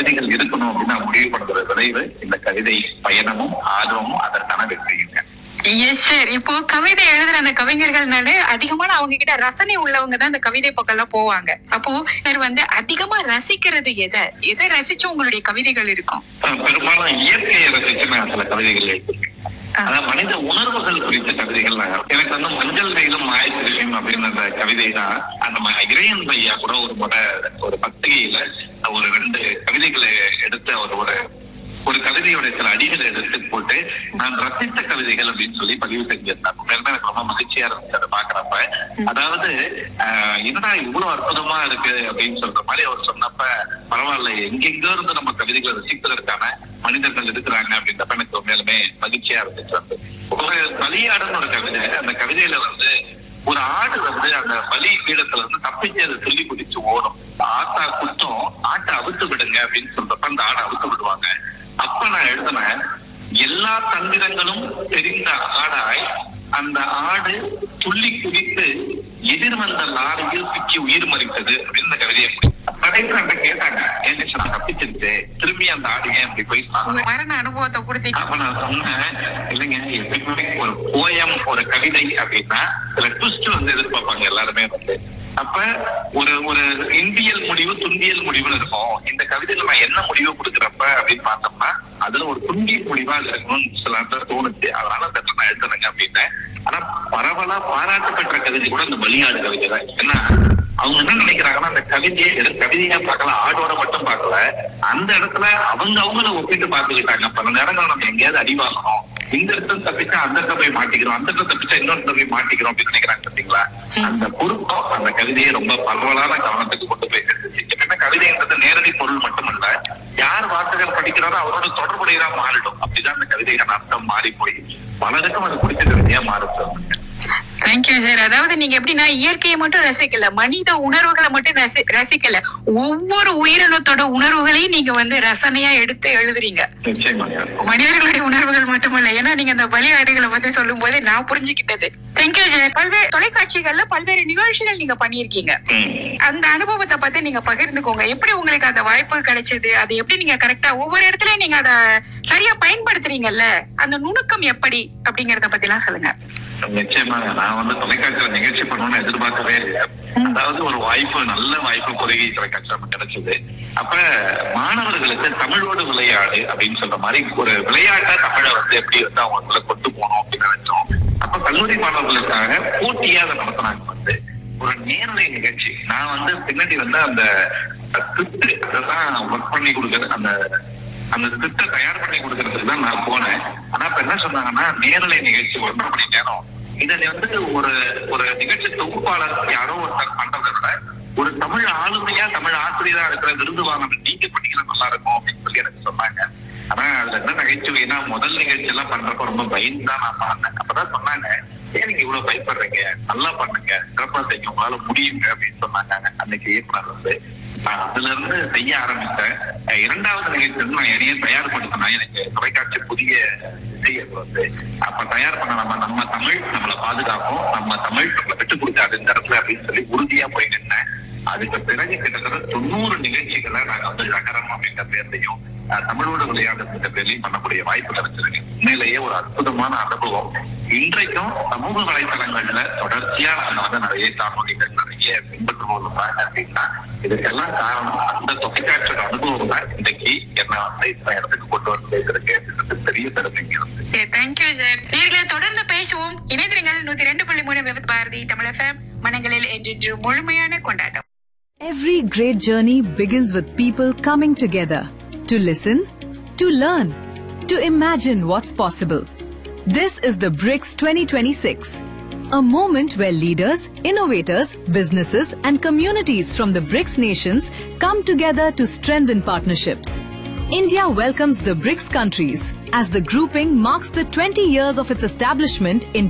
கவிதைகள் இருக்கணும் அப்படின்னு நான் முடிவு பண்ற விளைவு இந்த கவிதை பயணமும் ஆர்வமும் அதற்கான வெற்றியுங்க எஸ் சார் இப்போ கவிதை எழுதுற அந்த கவிஞர்கள்னாலே அதிகமான அவங்க கிட்ட ரசனை உள்ளவங்க தான் அந்த கவிதை பக்கம் எல்லாம் போவாங்க அப்போ சார் வந்து அதிகமா ரசிக்கிறது எதை எதை ரசிச்சு உங்களுடைய கவிதைகள் இருக்கும் அஹ் பெரும்பாலும் இயற்கையை ரசிச்சு நான் சில கவிதைகள் எழுதியிருக்கேன் அதாவது மனித உணர்வுகள் குறித்த கவிதைகள் நான் எனக்கு வந்து மஞ்சள் வெயிலும் மாயத்திரியும் அப்படின்னு அந்த கவிதை தான் அந்த ம- இறையன் பையா கூட ஒரு முறை ஒரு பத்திரிகையில ஒரு ரெண்டு கவிதைகளை எடுத்து அவர் ஒரு ஒரு கவிதையோட சில அடிகளை எடுத்து போட்டு நான் ரசித்த கவிதைகள் அப்படின்னு சொல்லி பதிவு செஞ்சிருந்தார் உண்மையிலுமே எனக்கு ரொம்ப மகிழ்ச்சியா இருந்துச்சு அதை பாக்குறப்ப அதாவது ஆஹ், என்னடா இவ்வளவு அற்புதமா இருக்கு அப்படின்னு சொல்ற மாதிரி அவர் சொன்னப்ப பரவாயில்ல எங்கெங்கோ இருந்து நம்ம கவிதைகளை ரசிப்பதற்கான மனிதர்கள் இருக்கிறாங்க அப்படின்றப்ப எனக்கு உண்மையிலுமே மகிழ்ச்சியா இருந்துச்சு வந்து ஒரு பலியாடுன்னு ஒரு கவிதை அந்த கவிதையில வந்து ஒரு ஆடு வந்து அந்த பலி பீடத்துல இருந்து தப்பிச்சு அதை சொல்லி குதிச்சு ஓடும் ஆட்டா குத்தம் ஆட்டை அவுத்து விடுங்க அப்படின்னு சொல்றப்ப அந்த ஆடை அவுத்து விடுவாங்க அப்ப நான் எழுதினேன் எல்லா தந்திரங்களும் தெரிந்த ஆடாய் அந்த ஆடு துள்ளி குதித்து எதிர் வந்த லாரியில் சிக்கி உயிர் மறித்தது அப்படின்னு இந்த கவிதையை முடியும். கடைசியில அந்த கேட்டாங்க ஏன் நான் தப்பிச்சிருச்சு திரும்பி அந்த ஆடு ஏன் இப்படி போய் உங்க சாப்பிட மரண அனுபவத்தை கொடுத்தீங்க அப்ப நான் சொன்னேன் இல்லைங்க எப்பயுமே ஒரு போயம் ஒரு கவிதை அப்படின்னா சில ட்விஸ்ட் வந்து எதிர்பார்ப்பாங்க எல்லாருமே வந்து அப்ப ஒரு ஒரு இந்தியல் முடிவு துன்பியல் முடிவுன்னு இருக்கும் இந்த கவிதையில நான் என்ன முடிவு கொடுக்குறப்ப அப்படின்னு பார்த்தோம்னா அதுல ஒரு துன்பியல் முடிவா அது இருக்கணும்னு சில நேரத்துல தோணுச்சு அதனால அந்த இடத்துல நான் எழுதுறேங்க அப்படின்னேன் ஆனா பரவலா பாராட்டு பெற்ற கவிதை கூட இந்த பலியாடு கவிதை தான் ஏன்னா அவங்க என்ன நினைக்கிறாங்கன்னா அந்த கவிதையை வெறும் கவிதையா பார்க்கல ஆடோட மட்டும் பார்க்கல அந்த இடத்துல அவங்க அவங்கள ஒப்பிட்டு பார்த்துக்கிட்டாங்க பல நேரங்கள் நம்ம எங்கேயாவது அடி வாங்கணும் இந்த இடத்துல தப்பிச்சா அந்த இடத்துல போய் மாட்டிக்கிறோம் அந்த இடத்துல தப்பிச்சா இன்னொரு இடத்துல போய் மாட்டிக்கிறோம் அப்படின்னு நினைக்கிறாங்க பாத்தீங்களா அந்த பொருத்தம் அந்த கவிதையை ரொம்ப பரவலான கவனத்துக்கு கொண்டு போய் சேர்த்துச்சு எப்பவுமே கவிதைன்றது நேரடி பொருள் மட்டுமல்ல யார் வாசகர் படிக்கிறாரோ அவரோட தொடர்புடையதா மாறிடும் அப்படிதான் அந்த கவிதைக்கான அர்த்தம் மாறி போய் பலருக்கும் அது பிடிச்ச கவிதையா மாறுச்சு தேங்க்யூ சார் அதாவது நீங்க எப்படின்னா இயற்கையை மட்டும் ரசிக்கல மனித உணர்வுகளை மட்டும் ரசி- ரசிக்கல ஒவ்வொரு உயிரினத்தோட உணர்வுகளையும் நீங்க வந்து ரசனையா எடுத்து எழுதுறீங்க நிச்சயமா மனிதர்களுடைய உணர்வுகள் மட்டுமல்ல ஏன்னா நீங்க அந்த பலியாடுகளை பத்தி சொல்லும் போது நான் புரிஞ்சுக்கிட்டது தேங்க்யூ சார் பல்வேறு தொலைக்காட்சிகள்ல பல்வேறு நிகழ்ச்சிகள் நீங்க பண்ணியிருக்கீங்க ம். அந்த அனுபவத்தை பத்தி நீங்க பகிர்ந்துக்கோங்க எப்படி உங்களுக்கு அந்த வாய்ப்பு கிடைச்சது அது எப்படி நீங்க கரெக்டா ஒவ்வொரு இடத்துலயும் நீங்க அத சரியா பயன்படுத்துறீங்கல்ல அந்த நுணுக்கம் எப்படி அப்படிங்கறத பத்தி எல்லாம் சொல்லுங்க நிச்சயமாக நான் வந்து தொலைக்காட்சியில நிகழ்ச்சி பண்ணணும்னு எதிர்பார்க்கவே இல்லை அதாவது ஒரு வாய்ப்பு நல்ல வாய்ப்பு பொறுகை தொலைக்காட்சி நமக்கு கிடைச்சது அப்ப மாணவர்களுக்கு தமிழோடு விளையாடு அப்படின்னு சொல்ற மாதிரி ஒரு விளையாட்டா தமிழை வந்து எப்படி வந்து அவங்களுக்குள்ள கொண்டு போகணும் அப்படின்னு நினைச்சோம் அப்ப கல்லூரி மாணவர்களுக்காக போட்டியா அதை நடத்தினாங்க வந்து ஒரு நேரலை நிகழ்ச்சி நான் வந்து பின்னாடி வந்து அந்த ஸ்கிரிப்ட் அதெல்லாம் ஒர்க் பண்ணி கொடுக்குறது அந்த அந்த ஸ்கிரிப்டை தயார் பண்ணி கொடுக்கறதுக்கு தான் நான் போனேன் ஆனா இப்ப என்ன சொன்னாங்கன்னா நேரலை நிகழ்ச்சி ஒன்றரை மணி நேரம் இதை வந்து ஒரு ஒரு நிகழ்ச்சி தொகுப்பாளர் யாரோ ஒருத்தர் பண்றதை விட ஒரு தமிழ் ஆளுமையா தமிழ் ஆசிரியரா இருக்கிற விருது வாங்கணும் நீங்க பண்ணீங்கன்னா நல்லா இருக்கும் அப்படின்னு சொல்லி எனக்கு சொன்னாங்க ஆனா அதுல என்ன நகைச்சுவைனா முதல் நிகழ்ச்சி எல்லாம் பண்றப்ப ரொம்ப பயந்து தான் நான் பண்ணேன் அப்பதான் சொன்னாங்க ஏன் நீங்க இவ்வளவு பயப்படுறீங்க நல்லா பண்ணுங்க சிறப்பா செய்யுங்க உங்களால முடியுங்க அப்படின்னு சொன்னாங்க அன்னைக்கு இயக்குனர் வந்து நான் அதுல இருந்து செய்ய ஆரம்பிச்சேன் அஹ் இரண்டாவது நிகழ்ச்சி வந்து நான் என்னையே தயார்படுத்தினேன் எனக்கு தொலைக்காட்சி புதிய விஷயம் வந்து அப்ப தயார் பண்ண நம்ம நம்ம தமிழ் நம்மளை பாதுகாப்போம் நம்ம தமிழ் நம்மளை விட்டு கொடுக்காது இந்த இடத்துல அப்படின்னு சொல்லி உறுதியா போய் நின்னேன் அதுக்கு பிறகு கிட்டத்தட்ட தொண்ணூறு நிகழ்ச்சிகளை நாங்க வந்து நகரம் அப்படின்ற பேர்லையும் அஹ், தமிழோடு விளையாடுற பேர்லையும் பண்ணக்கூடிய வாய்ப்பு கிடைச்சிருக்கு உண்மையிலேயே ஒரு அற்புதமான அனுபவம் இன்றைக்கும் சமூக வலைத்தளங்கள்ல தொடர்ச்சியா நாங்க வந்து நிறைய காணொலிகள் நிறைய பின்பற்றுவோம் அப்படின்னா இதுக்கெல்லாம் காரணம் அந்த தொலைக்காட்சியோட அனுபவம் தான் இன்னைக்கு என்ன வந்து இந்த இடத்துக்கு கொண்டு வந்து வைத்திருக்கு அப்படின்றது பெரிய பெருமைங்க இருக்கு தேங்க்யூ சார் நேர்களை தொடர்ந்து பேசுவோம் இணைந்திருங்கள் நூத்தி ரெண்டு புள்ளி மூணு விபத் பாரதி தமிழ் எஃப்எம் மனங்களில் என்றென்று முழுமையான கொண்டாட்டம் Every great journey begins with people coming together to listen, to learn, to imagine what's possible. This is the BRICS 2026, a moment where leaders, innovators, businesses, and communities from the BRICS nations come together to strengthen partnerships. India welcomes the BRICS countries as the grouping marks the 20 years of its establishment in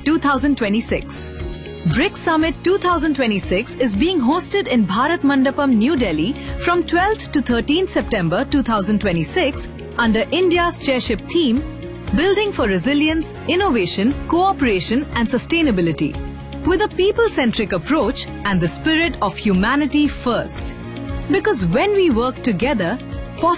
2026. BRICS Summit 2026 is being hosted in Bharat Mandapam, New Delhi from 12th to 13th September 2026 under India's chairship theme Building for Resilience, Innovation, Cooperation and Sustainability with a people-centric approach and the spirit of humanity first. Because when we work together,